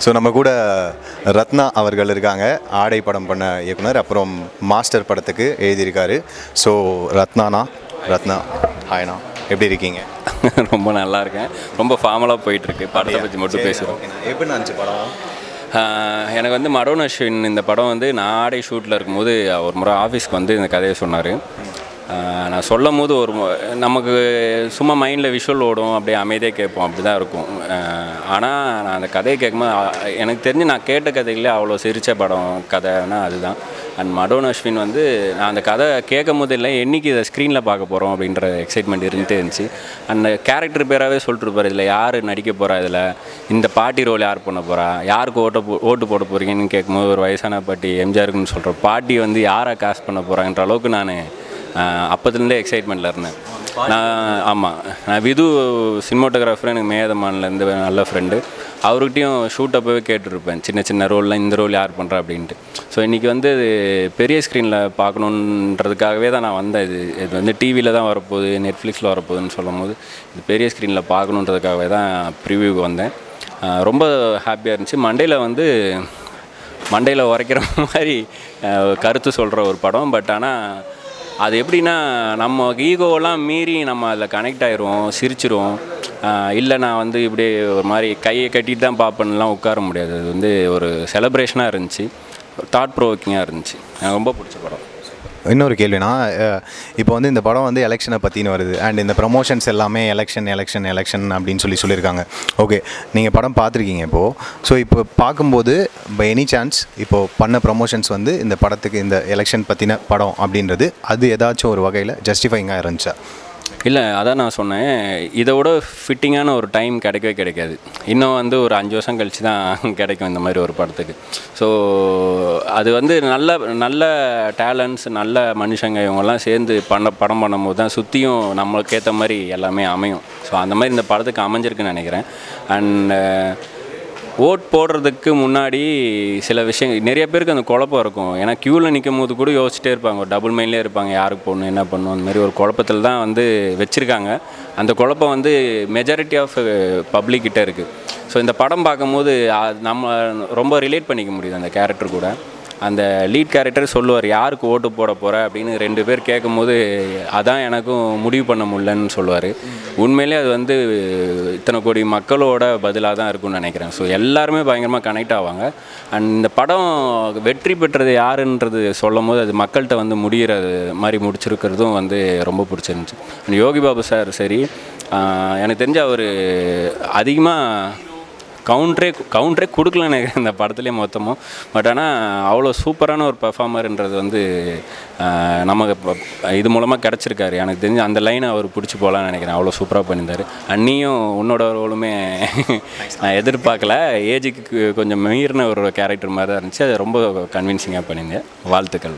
So நம்ம கூட ரத்னா அவர்கள் இருக்காங்க ஆடை படம் பண்ண இயக்குனர் அப்புறம் மாஸ்டர் படத்துக்கு எழுதியிருக்காரு ஸோ ரத்னானா ரத்னா ஹாய்ண்ணா எப்படி இருக்கீங்க ரொம்ப நல்லா இருக்கேன் ரொம்ப ஃபார்மலாக போயிட்டுருக்கு படத்தை பற்றி மட்டும் பேசுகிறோம் எப்படி இருந்துச்சு படம் எனக்கு வந்து மடோன் அஸ்வின் இந்த படம் வந்து நான் ஆடை ஷூட்டில் இருக்கும்போது ஒரு முறை ஆஃபீஸ்க்கு வந்து இந்த கதையை சொன்னார் நான் சொல்லும் போது ஒரு மு- நமக்கு சும்மா மைண்டில் விஷுவல் ஓடும் அப்படியே அமைதியாக கேட்போம் அப்படி தான் இருக்கும் ஆனால் நான் அந்த கதையை கேட்கும்போது அ- எனக்கு தெரிஞ்சு நான் கேட்ட கதைகளே அவ்வளோ சிரித்த படம் கதைனா அதுதான் அண்ட் மடோன் அஸ்வின் வந்து நான் அந்த கதை கேட்கும் போது இல்லை என்னைக்கு இதை ஸ்க்ரீனில் பார்க்க போகிறோம் அப்படின்ற எக்ஸைட்மெண்ட் இருந்துகிட்டே இருந்துச்சு அந்த கேரக்டர் பேராகவே சொல்லிட்டு இருப்பார் இதில் யார் நடிக்க போகிறா இதில் இந்த பாட்டி ரோல் யார் பண்ண போகிறா யாருக்கு ஓட்ட போ ஓட்டு போட போகிறீங்கன்னு கேட்கும்போது ஒரு வயசான பாட்டி எம்ஜிஆருக்குன்னு சொல்கிற பாட்டி வந்து யாரை காசு பண்ண போகிறாங்கன்ற அளவுக்கு நான் அப்போதுலேருந்தே எக்ஸைட்மெண்ட்டில் இருந்தேன் நான் ஆமாம் நான் விது சினிமோட்டோகிராஃபர் எனக்கு மேதமான்லேருந்து நல்ல ஃப்ரெண்டு அவர்கிட்டையும் ஷூட் அப்போவே கேட்டுருப்பேன் சின்ன சின்ன ரோல்லாம் இந்த ரோல் யார் பண்ணுறா அப்படின்ட்டு ஸோ இன்றைக்கி வந்து இது பெரிய ஸ்க்ரீனில் பார்க்கணுன்றதுக்காகவே தான் நான் வந்தேன் இது இது வந்து டிவியில் தான் வரப்போகுது நெட்ஃப்ளிக்ஸில் வரப்போகுதுன்னு சொல்லும் போது இது பெரிய ஸ்க்ரீனில் பார்க்கணுன்றதுக்காகவே தான் ப்ரிவியூக்கு வந்தேன் ஆஹ் ரொம்ப ஹாப்பியாக இருந்துச்சு மண்டேல வந்து மண்டையில் உரைக்கிற மாதிரி அஹ், கருத்து சொல்கிற ஒரு படம் பட் ஆனால் அது எப்படின்னா நம்ம ஈகோவெல்லாம் மீறி நம்ம அதில் கனெக்ட் ஆயிடுவோம் சிரிச்சிருவோம் இல்லை நான் வந்து இப்படி ஒரு மாதிரி கையை கட்டிட்டு தான் பார்ப்பேன்லாம் உட்கார முடியாது அது வந்து ஒரு செலப்ரேஷனாக இருந்துச்சு தாட் ப்ரோவோக்கிங்காக இருந்துச்சு எனக்கு ரொம்ப பிடிச்ச படம் இன்னொரு கேள்வினா அஹ், இப்போ வந்து இந்த படம் வந்து எலெக்ஷனை பற்றின வருது அண்ட் இந்த ப்ரமோஷன்ஸ் எல்லாமே எலெக்ஷன் எலெக்ஷன் எலெக்ஷன் அப்படின்னு சொல்லி சொல்லியிருக்காங்க ஓகே நீங்கள் படம் பார்த்துருக்கீங்க இப்போது ஸோ இப்போ பார்க்கும்போது பை எனி சான்ஸ் இப்போது பண்ண ப்ரமோஷன்ஸ் வந்து இந்த படத்துக்கு இந்த எலெக்ஷன் பற்றின படம் அப்படின்றது அது ஏதாச்சும் ஒரு வகையில் ஜஸ்டிஃபைங்காக இருந்துச்சா இல்லை அதான் நான் சொன்னேன் இதை விட ஃபிட்டிங்கான ஒரு டைம் கிடைக்கவே கிடைக்காது இன்னும் வந்து ஒரு அஞ்சு வருஷம் கழிச்சு தான் கிடைக்கும் இந்த மாதிரி ஒரு படத்துக்கு ஸோ அது வந்து நல்ல நல்ல டேலண்ட்ஸ் நல்ல மனுஷங்க இவங்கெல்லாம் சேர்ந்து பண்ண படம் பண்ணும்போது தான் சுற்றியும் நம்மளுக்கு ஏற்ற மாதிரி எல்லாமே அமையும் ஸோ அந்த மாதிரி இந்த படத்துக்கு அமைஞ்சிருக்குன்னு நினைக்கிறேன் அண்ட் ஓட் போடுறதுக்கு முன்னாடி சில விஷயங்கள் நிறைய பேருக்கு அந்த குழப்பம் இருக்கும் ஏன்னா க்யூவில் நிற்கும் போது கூட யோசிச்சிட்டே இருப்பாங்க ஒரு டபுள் மைண்ட்லேயே இருப்பாங்க யாருக்கு போடணும் என்ன பண்ணணும் அந்த மாதிரி ஒரு குழப்பத்தில் தான் வந்து வச்சுருக்காங்க அந்த குழப்பம் வந்து மெஜாரிட்டி ஆஃப் பப்ளிக் கிட்ட இருக்குது ஸோ இந்த படம் பார்க்கும்போது அ- நம்ம ரொம்ப ரிலேட் பண்ணிக்க முடியுது அந்த கேரக்டர் கூட அந்த லீட் கேரக்டர் சொல்லுவார் யாருக்கு ஓட்டு போட போகிற அப்படின்னு ரெண்டு பேர் கேட்கும்போது அதான் எனக்கும் முடிவு பண்ண முடியலன்னு சொல்லுவார் உண்மையிலே அது வந்து இத்தனை கோடி மக்களோட பதிலாக தான் இருக்கும்னு நினைக்கிறேன் ஸோ எல்லாருமே பயங்கரமாக கனெக்ட் ஆவாங்க அண்ட் இந்த படம் வெற்றி பெற்றது யாருன்றது சொல்லும் போது அது மக்கள்கிட்ட வந்து முடிகிறது மாதிரி முடிச்சிருக்கிறதும் வந்து ரொம்ப பிடிச்சிருந்துச்சு And யோகி பாபு சார் சரி ஆஹ் எனக்கு தெரிஞ்ச அவர் அதிகமாக கவுண்டரே கவுண்டரே கொடுக்கலன்னு நினைக்கிறேன் இந்த படத்துலேயே மொத்தமும் பட் ஆனால் அவ்வளோ சூப்பரான ஒரு பெர்ஃபார்மர்ன்றது வந்து ஆஹ், நமக்கு இப்ப இது மூலமாக கிடச்சிருக்காரு எனக்கு தெரிஞ்சு அந்த லைனை அவர் பிடிச்சி போகலான்னு நினைக்கிறேன் அவ்வளோ சூப்பராக பண்ணியிருந்தார் அன்னியும் உன்னோட ரோலுமே நான் எதிர்பார்க்கல ஏஜுக்கு கொஞ்சம் மீறின ஒரு கேரக்டர் மாதிரி தான் இருந்துச்சு அது ரொம்ப கன்வின்சிங்காக பண்ணியிருந்தேன் வாழ்த்துக்கள்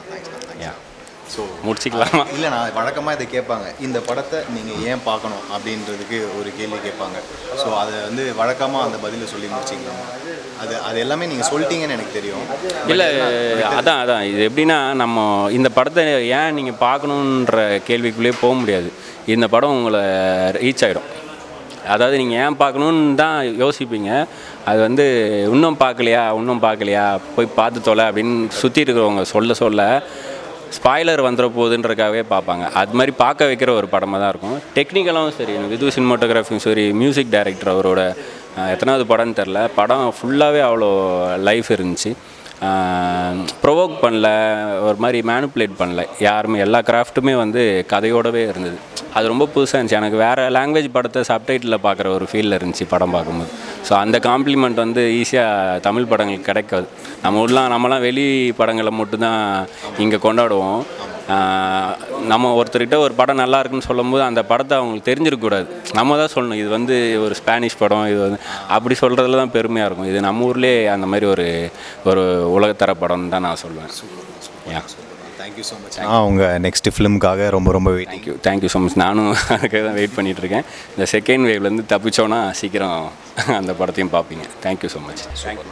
யா ஸோ முடிச்சிக்கலாமா இல்லை நான் வழக்கமாக இதை கேட்பாங்க இந்த படத்தை நீங்கள் ஏன் பார்க்கணும் அப்படின்றதுக்கு ஒரு கேள்வி கேட்பாங்க ஸோ அதை வந்து வழக்கமாக அந்த பதிலை சொல்லி முடிச்சிக்கலாம் அது அது எல்லாமே நீங்கள் சொல்லிட்டீங்கன்னு எனக்கு தெரியும் இல்லை அதான் அதான் இது எப்படின்னா நம்ம இந்த படத்தை ஏன் நீங்கள் பார்க்கணுன்ற கேள்விக்குள்ளேயே போக முடியாது இந்த படம் உங்களை ரீச் ஆகிடும் அதாவது நீங்கள் ஏன் பார்க்கணுன்னு தான் யோசிப்பீங்க அது வந்து இன்னும் பார்க்கலையா இன்னும் பார்க்கலையா போய் பார்த்து தொலை அப்படின்னு சுற்றி இருக்கிறவங்க சொல்ல சொல்ல ஸ்பாய்லர் வந்துட போகுதுன்றக்காகவே பார்ப்பாங்க அது மாதிரி பார்க்க வைக்கிற ஒரு படமாக தான் இருக்கும் டெக்னிக்கலாகவும் சரி விது சினிமாட்டோகிராஃபியும் சரி மியூசிக் டைரக்டர் அவரோட அஹ், எத்தனாவது படம்னு தெரில படம் ஃபுல்லாகவே அவ்வளோ லைஃப் இருந்துச்சு ப்ரொவோக் பண்ணல ஒரு மாதிரி மேனுப்புலேட் பண்ணல யாருமே எல்லா கிராஃப்ட்டுமே வந்து கதையோடவே இருந்தது அது ரொம்ப புதுசாக இருந்துச்சு எனக்கு வேறு லாங்குவேஜ் படத்தை சப்டைட்டில் பார்க்குற ஒரு ஃபீலில் இருந்துச்சு படம் பார்க்கும்போது ஸோ அந்த காம்ப்ளிமெண்ட் வந்து ஈஸியாக தமிழ் படங்களுக்கு கிடைக்காது நம்ம ஊர்லாம் நம்மலாம் வெளி படங்களை மட்டும்தான் இங்கே கொண்டாடுவோம் ஆஹ் நம்ம ஒருத்தர்கிட்ட ஒரு படம் நல்லா இருக்குன்னு சொல்லும்போது அந்த படத்தை அவங்களுக்கு தெரிஞ்சிருக்கக்கூடாது நம்ம தான் சொல்லணும் இது வந்து ஒரு ஸ்பானிஷ் படம் இது வந்து அப்படி சொல்கிறதுல தான் பெருமையாக இருக்கும் இது நம்ம ஊர்லேயே அந்த மாதிரி ஒரு ஒரு உலகத்தர படம்னு தான் நான் சொல்லுவேன் யா தேங்க்யூ ஸோ மச் ஆ உங்கள் நெக்ஸ்ட் ஃபிலிமுக்காக ரொம்ப ரொம்ப waiting thank you thank you so much நானும் அதுக்காக தான் வெயிட் பண்ணிட்டு இருக்கேன் இந்த செகண்ட் வேவ்லேருந்து தப்பிச்சோன்னா சீக்கிரம் அந்த படத்தையும் பார்ப்பீங்க தேங்க்யூ ஸோ மச் தேங்க்யூ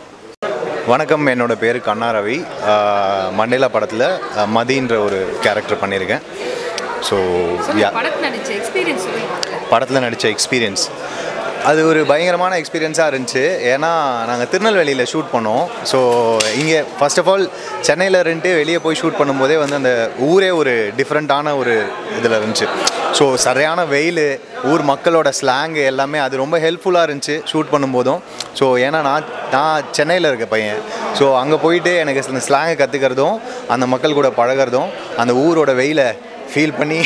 வணக்கம் என்னோட பேர் கண்ணா ரவி ஆஹ் மண்டேலா படத்தில் மதின்ற ஒரு கேரக்டர் பண்ணியிருக்கேன் ஸோ சொல்லுங்க படத்தில் நடிச்ச எக்ஸ்பீரியன்ஸ் சொல்லுங்க படத்தில் நடித்த எக்ஸ்பீரியன்ஸ் அது ஒரு பயங்கரமான எக்ஸ்பீரியன்ஸாக இருந்துச்சு ஏன்னா நாங்கள் திருநெல்வேலியில் ஷூட் பண்ணோம் ஸோ இங்கே ஃபர்ஸ்ட் ஆஃப் ஆல் சென்னையில் இருந்துட்டு வெளியே போய் ஷூட் பண்ணும்போதே வந்து அந்த ஊரே ஒரு டிஃப்ரெண்ட்டான ஒரு இதில் இருந்துச்சு ஸோ சரியான வெயில் ஊர் மக்களோட ஸ்லாங்கு எல்லாமே அது ரொம்ப ஹெல்ப்ஃபுல்லாக இருந்துச்சு ஷூட் பண்ணும்போதும் ஸோ ஏன்னா நான் நான் சென்னையில் இருக்க பையன் ஸோ அங்கே போயிட்டு எனக்கு அந்த ஸ்லாங்கை கற்றுக்கிறதும் அந்த மக்கள் கூட பழகிறதும் அந்த ஊரோட வெயிலை ஃபீல் பண்ணி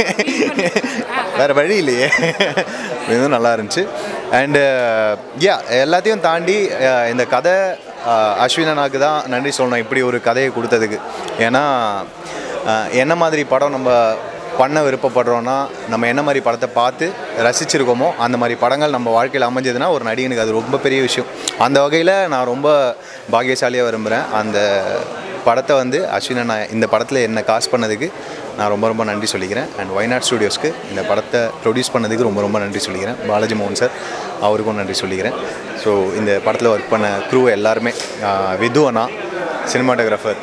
வேறு வழி இல்லையே இதுவும் நல்லா இருந்துச்சு அண்டு யா எல்லாத்தையும் தாண்டி uh, இந்த கதை uh, அஸ்வினனாக்கு தான் நன்றி சொல்லணும் இப்படி ஒரு கதையை கொடுத்ததுக்கு ஏன்னா uh, என்ன மாதிரி படம் நம்ம பண்ண விருப்பப்படுறோன்னா நம்ம என்ன மாதிரி படத்தை பார்த்து ரசிச்சிருக்கோமோ அந்த மாதிரி படங்கள் நம்ம வாழ்க்கையில் அமைஞ்சதுன்னா ஒரு நடிகனுக்கு அது ரொம்ப பெரிய விஷயம் அந்த வகையில் நான் ரொம்ப பாக்கியசாலியாக விரும்புகிறேன் அந்த படத்தை வந்து அஸ்வினன் நான் இந்த படத்தில் என்ன காசு பண்ணதுக்கு நான் ரொம்ப ரொம்ப நன்றி சொல்லிக்கிறேன் அண்ட் ஒய்நாட் ஸ்டுடியோஸ்க்கு இந்த படத்தை ப்ரொடியூஸ் பண்ணதுக்கு ரொம்ப ரொம்ப நன்றி சொல்லிக்கிறேன் பாலாஜி மோகன் சார் அவருக்கும் நன்றி சொல்லிக்கிறேன் ஸோ இந்த படத்தில் ஒர்க் பண்ண க்ரூ எல்லாருமே ஆஹ் விது அண்ணா சினிமாட்டோகிராஃபர்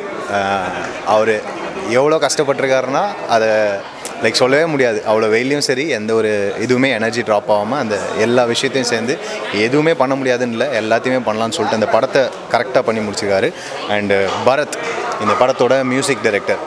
அவர் எவ்வளோ கஷ்டப்பட்டிருக்காருன்னா அதை லைக் சொல்லவே முடியாது அவ்வளோ வெயிலையும் சரி எந்த ஒரு இதுவுமே எனர்ஜி ட்ராப் ஆகாமல் அந்த எல்லா விஷயத்தையும் சேர்ந்து எதுவுமே பண்ண முடியாதுன்னு இல்லை எல்லாத்தையுமே பண்ணலாம்னு சொல்லிட்டு அந்த படத்தை கரெக்டாக பண்ணி முடிச்சிருக்காரு அண்டு பரத் இந்த படத்தோட மியூசிக் டைரக்டர்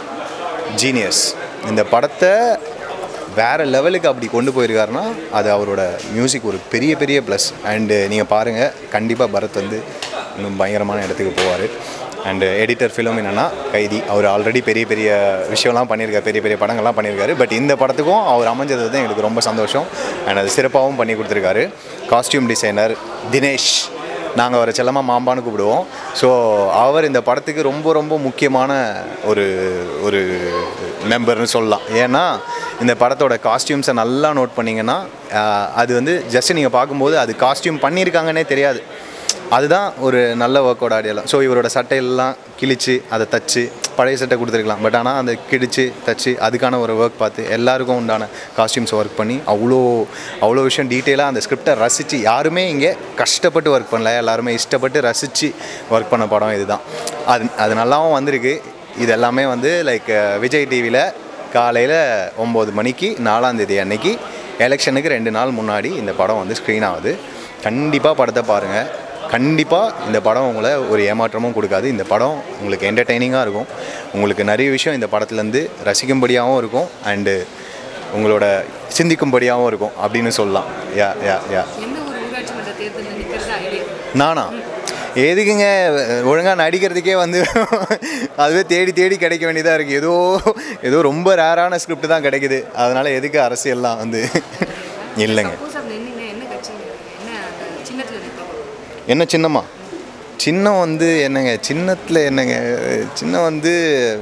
ஜீனியஸ் இந்த படத்தை வேறு லெவலுக்கு அப்படி கொண்டு போயிருக்காருன்னா அது அவரோட மியூசிக் ஒரு பெரிய பெரிய ப்ளஸ் அண்டு நீங்கள் பாருங்கள் கண்டிப்பாக பரத் வந்து இன்னும் பயங்கரமான இடத்துக்கு போவார் அண்டு எடிட்டர் ஃபிலோமினா கைதி அவர் ஆல்ரெடி பெரிய பெரிய விஷயம்லாம் பண்ணியிருக்காரு பெரிய பெரிய படங்கள்லாம் பண்ணியிருக்காரு பட் இந்த படத்துக்கும் அவர் அமைஞ்சது வந்து எங்களுக்கு ரொம்ப சந்தோஷம் அண்ட் அது சிறப்பாகவும் பண்ணி கொடுத்துருக்காரு காஸ்டியூம் டிசைனர் தினேஷ் நாங்கள் அவரை செல்லமாக மாம்பான்னு கூப்பிடுவோம் ஸோ அவர் இந்த படத்துக்கு ரொம்ப ரொம்ப முக்கியமான ஒரு ஒரு மெம்பர்னு சொல்லலாம் ஏன்னா இந்த படத்தோட காஸ்டியூம்ஸை நல்லா நோட் பண்ணிங்கன்னா ஆஹ், அது வந்து ஜஸ்ட் நீங்கள் பார்க்கும்போது அது காஸ்டியூம் பண்ணியிருக்காங்கன்னே தெரியாது அதுதான் ஒரு நல்ல ஒர்க்கோட அடையாளம் ஸோ இவரோட சட்டையெல்லாம் கிழிச்சு அதை தச்சு பழைய சட்டை கொடுத்துருக்கலாம் பட் ஆனால் அந்த கிழிச்சு தச்சு அதுக்கான ஒரு ஒர்க் பார்த்து எல்லாருக்கும் உண்டான காஸ்டியூம்ஸ் ஒர்க் பண்ணி அவ்வளோ அவ்வளோ விஷயம் டீட்டெயிலாக அந்த ஸ்கிரிப்டை ரசித்து யாருமே இங்கே கஷ்டப்பட்டு ஒர்க் பண்ணல எல்லாருமே இஷ்டப்பட்டு ரசித்து ஒர்க் பண்ண படம் இதுதான் அது அது நல்லாவும் வந்திருக்கு இது எல்லாமே வந்து லைக் விஜய் டிவியில் காலையில் ஒம்பது மணிக்கு நாலாந்தேதி அன்னைக்கு எலெக்ஷனுக்கு ரெண்டு நாள் முன்னாடி இந்த படம் வந்து ஸ்க்ரீன் ஆகுது கண்டிப்பாக படத்தை பாருங்கள் கண்டிப்பாக இந்த படம் உங்களை ஒரு ஏமாற்றமும் கொடுக்காது இந்த படம் உங்களுக்கு என்டர்டெய்னிங்காக இருக்கும் உங்களுக்கு நிறைய விஷயம் இந்த படத்துலேருந்து ரசிக்கும்படியாகவும் இருக்கும் அண்டு உங்களோட சிந்திக்கும்படியாகவும் இருக்கும் அப்படின்னு சொல்லலாம் யா யா யா எந்த ஒரு ஊராட்சி மன்ற தேர்தலில் நிற்கிறதா ஐடியா நானா எதுக்குங்க ஒழுங்காக நடிக்கிறதுக்கே வந்து அதுவே தேடி தேடி கிடைக்க வேண்டியதாக இருக்குது ஏதோ ஏதோ ரொம்ப ரேரான ஸ்கிரிப்ட் தான் கிடைக்குது அதனால் எதுக்கு அரசியல்லாம் வந்து இல்லைங்க சப்போஸ் அப்படி நின்னீங்கன்னா என்ன கட்சி என்ன அந்த சின்னத்தில் நிற்கும் என்ன சின்னமா சின்னம் வந்து என்னங்க சின்னத்தில் என்னங்க சின்னம் வந்து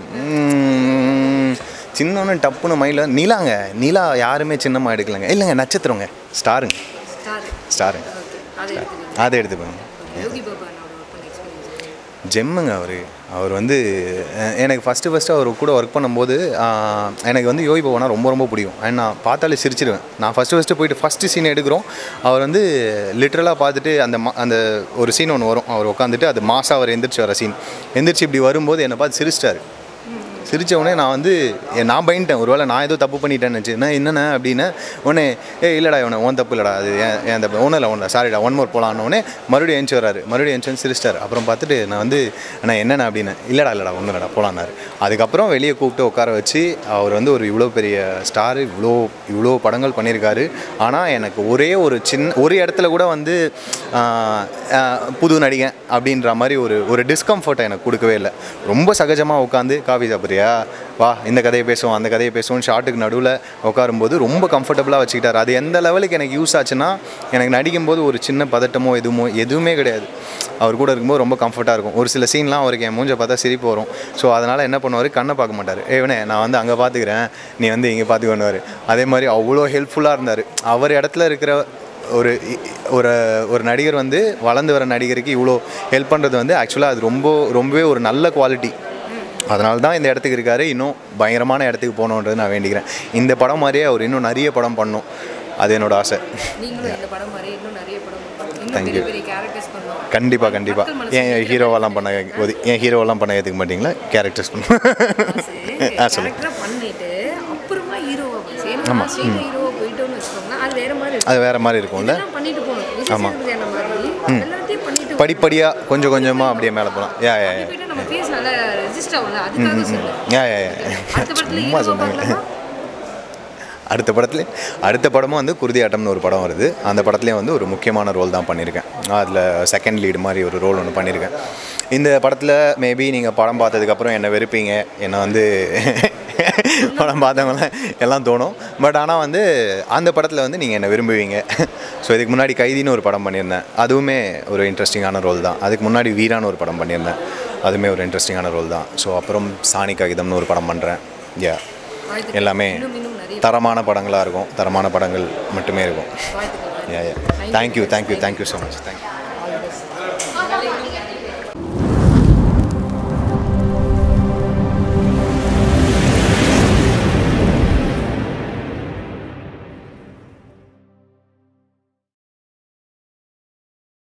ம், சின்னம்னு டப்புன்னு மைண்டில் நிலாங்க நிலா யாருமே சின்னமாக எடுக்கலைங்க இல்லைங்க நட்சத்திரங்க ஸ்டாருங்க ஸ்டார் ஸ்டாருங்க ஓகே அதை எடுத்துக்கலாம் அதை எடுத்துப்பேன் யோகி பாபா என்னோட ஒர்க் பண்ண எக்ஸ்பீரியன்ஸ் ஜெம்முங்க அவர் அவர் வந்து அஹ், எனக்கு ஃபஸ்ட்டு ஃபஸ்ட்டு அவர் கூட ஒர்க் பண்ணும்போது ஆஹ், எனக்கு வந்து யோகி பவனா ரொம்ப ரொம்ப பிடிக்கும் அண்ட் நான் பார்த்தாலே சிரிச்சிடுவேன் நான் ஃபஸ்ட்டு ஃபஸ்ட்டு போயிட்டு ஃபஸ்ட்டு சீன் எடுக்கிறோம் அவர் வந்து லிட்ரலாக பார்த்துட்டு அந்த மா அந்த ஒரு சீன் ஒன்று வரும் அவர் உட்காந்துட்டு அது மாசாக அவர் எந்திரிச்சு வர சீன் எந்திரிச்சு இப்படி வரும்போது என்னை பார்த்து சிரிச்சிட்டாரு சிரிச்ச உடனே நான் வந்து ஏ, நான் பயந்துட்டேன் ஒருவேளை நான் ஏதோ தப்பு பண்ணிட்டேன்னு நினச்சி என்ன என்னண்ணே அப்படின்னு உடனே ஏ இல்லைடா இவனை உன் தப்பு இல்லைடா அது ஏன் ஏன் தப்பு ஒன்றும் இல்லை ஒன்றும் சாரிடா ஒன் மோர் போகலான்னு உடனே மறுபடியும் எழுந்து வராரு மறுபடியும் எழுந்து வந்து சிரிச்சிட்டார் அப்புறம் பார்த்துட்டு நான் வந்து அண்ணா என்னண்ணா அப்படின்னு இல்லைடா இல்லைடா ஒன்றும் இல்லைடா போகலான்னாரு அதுக்கப்புறம் வெளியே கூப்பிட்டு உட்கார வச்சு அவர் வந்து ஒரு இவ்வளோ பெரிய ஸ்டார் இவ்வளோ இவ்வளோ படங்கள் பண்ணியிருக்காரு ஆனால் எனக்கு ஒரே ஒரு சின்ன ஒரு இடத்துல கூட வந்து ஆஹ், ஆஹ், புது நடிகன் அப்படின்ற மாதிரி ஒரு ஒரு டிஸ்கம்ஃபர்ட்டை எனக்கு கொடுக்கவே இல்லை ரொம்ப சகஜமாக உட்காந்து காஃபி சாப்பிட்றியா வா இந்த கதையை பேசுவோம் அந்த கதையை பேசுவோம் ஷார்ட்டுக்கு நடுவில் உட்காரும்போது ரொம்ப கம்ஃபர்டபுளாக வச்சுக்கிட்டாரு அது எந்த லெவலுக்கு எனக்கு யூஸ் ஆச்சுன்னா எனக்கு நடிக்கும்போது ஒரு சின்ன பதட்டமோ எதுவுமோ எதுவுமே கிடையாது அவர் கூட இருக்கும்போது ரொம்ப கம்ஃபர்ட்டாக இருக்கும் ஒரு சில சீன்லாம் அவருக்கு என் மூஞ்ச பார்த்தா சிரிப்பு வரும் ஸோ அதனால் என்ன பண்ணுவார் கண்ணை பார்க்க மாட்டார் ஏவனே நான் வந்து அங்கே பார்த்துக்கிறேன் நீ வந்து இங்கே பார்த்துக்கணுவார் அதே மாதிரி அவ்வளோ ஹெல்ப்ஃபுல்லாக இருந்தார் அவர் இடத்துல இருக்கிற ஒரு இ- ஒரு ஒரு நடிகர் வந்து வளர்ந்து வர நடிகருக்கு இவ்வளோ ஹெல்ப் பண்ணுறது வந்து ஆக்சுவலாக அது ரொம்ப ரொம்பவே ஒரு நல்ல குவாலிட்டி அதனால தான் இந்த இடத்துக்கு இருக்காரு இன்னும் பயங்கரமான இடத்துக்கு போகணுன்றது நான் வேண்டிக்கிறேன் இந்த படம் மாதிரியே அவர் இன்னும் நிறைய படம் பண்ணும் அது என்னோட ஆசை நீங்களும் இந்த படம் மாதிரி இன்னும் நிறைய படம் பண்ணணும். இன்னும் Thank பெரிய you. பெரிய கேரக்டர்ஸ் பண்ணணும் கண்டிப்பாக கண்டிப்பாக மக்கள் மனசுல ஏன் இருக்கிற ஹீரோவெல்லாம் பண்ண ஒதி ஏன் ஹீரோவெல்லாம் பண்ண ஏற்றுக்க மாட்டீங்களா கேரக்டர்ஸ் பண்ண ஆ சொல்லுங்கள் கேரக்டரா பண்ணிட்டு அப்புறமா ஹீரோவா சேனா ஸ்ட்ரெயிட் ஹீரோவா போயிட்டோம்னு வச்சுக்கோங்களேன் அது வேற மாதிரி அது வேறு மாதிரி இருக்கும்ல இதெல்லாம் பண்ணிட்டு போகணும் விஜய் ஆமா. சேதுபதி அண்ணன் மாதிரி எல்லாத்தையும் பண்ணிட்டு படிப்படியாக கொஞ்சம் கொஞ்சமாக அப்படியே மேலே போகலாம் யா யா யா போயிட்டு நம்ம ஃபேஸ் நல்லா ரெஜிஸ்ட் ஆகும்ல அதுக்காக சொல்லுவேன் யா யா யா அடுத்த படத்துல சும்மா ஹீரோ சொன்னாங்க பார்க்கலாமா அடுத்த படத்துல அடுத்த படமும் வந்து குருதி ஆட்டம்னு ஒரு படம் வருது அந்த படத்துலேயும் வந்து ஒரு முக்கியமான ரோல் தான் பண்ணியிருக்கேன் அதில் செகண்ட் லீடு மாதிரி ஒரு ரோல் ஒன்று பண்ணியிருக்கேன் இந்த படத்தில் மேபி நீங்கள் படம் பார்த்ததுக்கப்புறம் என்னை வெறுப்பீங்க என்னை வந்து படம் பார்த்தவங்களாம் எல்லாம் தோணும் பட் ஆனால் வந்து அந்த படத்தில் வந்து நீங்கள் என்னை விரும்புவீங்க ஸோ இதுக்கு முன்னாடி கைதின்னு ஒரு படம் பண்ணியிருந்தேன் அதுவுமே ஒரு இன்ட்ரெஸ்டிங்கான ரோல் தான் அதுக்கு முன்னாடி வீரான்னு ஒரு படம் பண்ணியிருந்தேன் அதுவுமே ஒரு இன்ட்ரெஸ்டிங்கான ரோல் தான் ஸோ அப்புறம் சாணி காகிதம்னு ஒரு படம் பண்ணுறேன் யா வாழ்த்துக்கள். எல்லாமே இன்னும் இன்னும் நிறைய தரமான படங்களாக இருக்கும் தரமான படங்கள் மட்டுமே இருக்கும் வாழ்த்துக்கள் yeah yeah thank you thank you thank you so much thank you